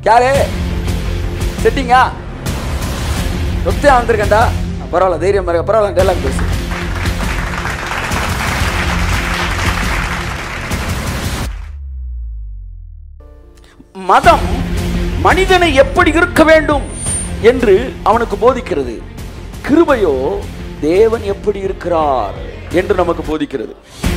யாரு செட்டிங்கா சொத்தே வந்திருக்கேன்டா பரவாயில்ல தைரியம் இருக்க பரவாயில்ல டைலாக் பேசு மதம் மனிதனை எப்படி இருக்க வேண்டும் என்று அவனுக்கு போதிக்கிறது கிருபையோ தேவன் எப்படி இருக்கிறார் என்று நமக்கு போதிக்கிறது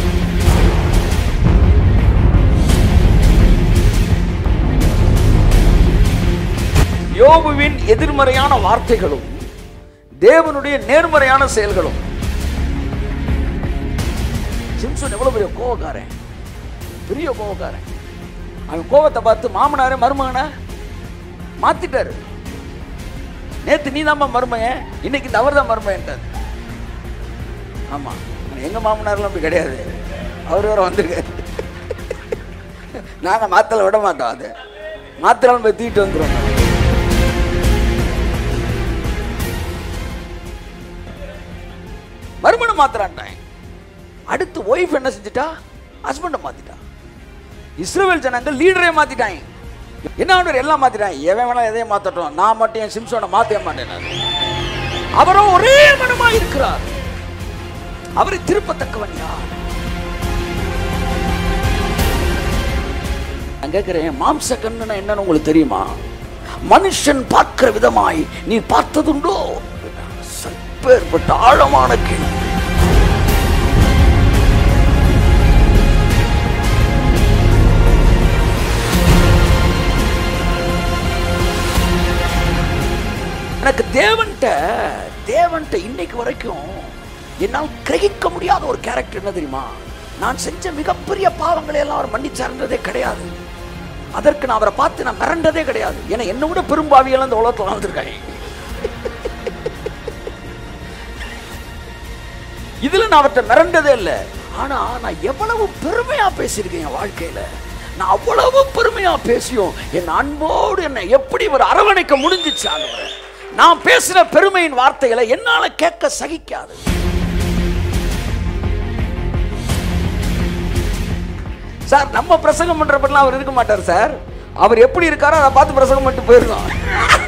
யோபுவின் எதிர்மறையான வார்த்தைகளும் தேவனுடைய நேர்மறையான செயல்களும் சிம்சன் எவ்வளவு பெரிய கோவக்காரன் பெரிய கோவக்காரன் அவன் கோவத்தை பார்த்து மாமனாரே மருமகனை மாத்திட்டாரு நேத்து நீ தான் மருமையன் இன்னைக்கு இந்த அவர் தான் மருமையன்ட்டார் ஆமா எங்க மாமனார்லாம் அப்படி கிடையாது அவர் வேற வந்திருக்காரு நாங்க மாத்தல விட மாட்டோம் அது மாத்திரம் போய் தூக்கிட்டு வந்துருவோம் மறுமணம் மாத்திரான்ட்டான் அடுத்து ஒய்ஃப் என்ன செஞ்சுட்டா ஹஸ்பண்டை மாத்திட்டா இஸ்ரேல் ஜனங்கள் லீடரே மாத்திட்டாங்க என்ன ஆண்டவர் எல்லாம் மாத்திட்டாங்க எவன் வேணா எதையும் மாத்தட்டும் நான் மட்டும் என் சிம்சோனை மாத்தவே மாட்டேன் நான். அவரும் ஒரே மனமா இருக்கிறார் அவரை திருப்பத்தக்கவன் யார் நான் கேட்கிறேன் மாம்ச கண்ணுனா என்னன்னு உங்களுக்கு தெரியுமா மனுஷன் பார்க்கிற விதமாய் நீ பார்த்ததுண்டோ சற்பேற்பட்ட ஆழமான கேள்வி எனக்கு தேவன்கிட்ட தேவன்கிட்ட இன்னைக்கு வரைக்கும் என்னால் கிரகிக்க முடியாத ஒரு கேரக்டர் என்ன தெரியுமா நான் செஞ்ச மிகப்பெரிய பாவங்களை எல்லாம் அவர் மன்னிச்சார்ன்றதே கிடையாது அதற்கு நான் அவரை பார்த்து நான் மிரண்டதே கிடையாது ஏன்னா என்னை விட பெரும்பாவியெல்லாம் இந்த உலகத்தில் வாழ்ந்துருக்காங்க இதுல நான் அவர்கிட்ட மிரண்டதே இல்லை ஆனா நான் எவ்வளவு பெருமையா பேசியிருக்கேன் என் வாழ்க்கையில நான் அவ்வளவு பெருமையா பேசியும் என் அன்போடு என்னை எப்படி ஒரு அரவணைக்க முடிஞ்சிச்சு ஆண்டவரே. நான் பேசின பெருமையின் வார்த்தைகளை என்னால கேட்க சகிக்காது சார் நம்ம பிரசங்கம் பண்றப்பெல்லாம் அவர் இருக்க மாட்டார் சார் அவர் எப்படி இருக்காரோ அதை பார்த்து பிரசங்கம் பண்ணிட்டு போயிருக்கோம்